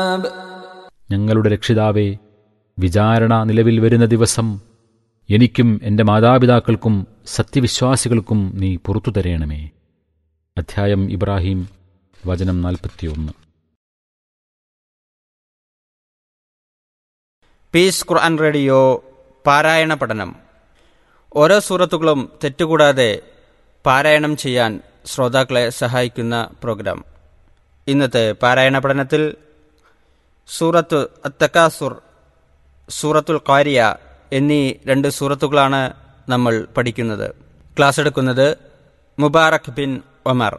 ഞങ്ങളുടെ രക്ഷിതാവേ വിചാരണ നിലവിൽ വരുന്ന ദിവസം എനിക്കും എൻ്റെ മാതാപിതാക്കൾക്കും സത്യവിശ്വാസികൾക്കും നീ പുറത്തു തരയണമേ അധ്യായം ഇബ്രാഹിം വചനം നാൽപ്പത്തിയൊന്ന് പീസ് ഖുർആൻ റേഡിയോ പാരായണ പഠനം ഓരോ സൂറത്തുകളും തെറ്റുകൂടാതെ പാരായണം ചെയ്യാൻ ശ്രോതാക്കളെ സഹായിക്കുന്ന പ്രോഗ്രാം ഇന്നത്തെ പാരായണ പഠനത്തിൽ സൂറത്ത് അത്തക്കാസുർ സൂറത്തുൽ കാരിയ എന്നീ രണ്ട് സൂറത്തുകളാണ് നമ്മൾ പഠിക്കുന്നത് ക്ലാസ് എടുക്കുന്നത് മുബാറക് ബിൻ ഒമർ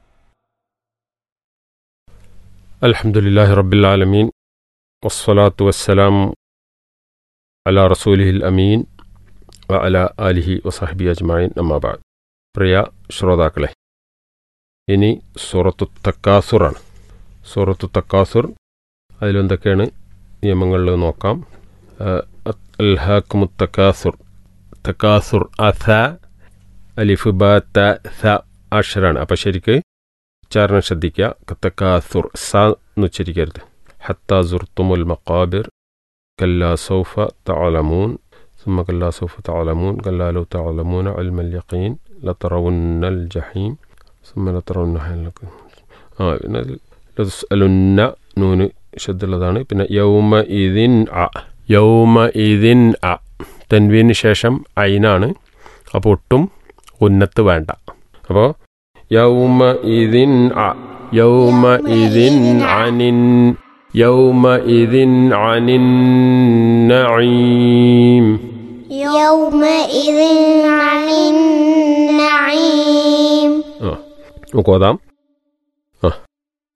الحمد لله رب العالمين والصلاة والسلام على رسوله الأمين وعلى آله وصحبه أجمعين أما بعد പ്രിയ ശ്രോതാക്കളെ ഇനി സൂറത്തു തക്കാസുറാണ് സൂറത്തു തക്കാസുർ അതിലെന്തൊക്കെയാണ് നിയമങ്ങളിൽ നോക്കാം അൽഹാക്കുമു തക്കാസുർ തക്കാസുർ അഥ അലിഫ് ബ ത സ അക്ഷരാണ് അപ്പം ശരിക്ക് ഉച്ചാരണം ശ്രദ്ധിക്കുക തക്കാസുർ സ എന്ന് ഉച്ചരിക്കരുത് حتى زرتم المقابر كلا سوف تعلمون ثم كلا سوف تعلمون كلا لو تعلمون علم اليقين لترون الجحيم ثم لترونها ആ പിന്നെ ലതുസ്അലുന്ന നൂന് ശബ്ദമുള്ളതാണ് പിന്നെ യൗമ ഇതിൻ അ യൗമ ഇതിൻ അ തൻവീന് ശേഷം ഐനാണ് അപ്പോൾ ഒട്ടും ഉന്നത്ത് വേണ്ട അപ്പോൾ യൗമ ഇതിൻ അ യൗമ ഇതിൻ അനിൻ യൗമ ഇതിൻ അനിൻ നഈം يومئذ عن النعيم ആ നമുക്ക് ഓതാം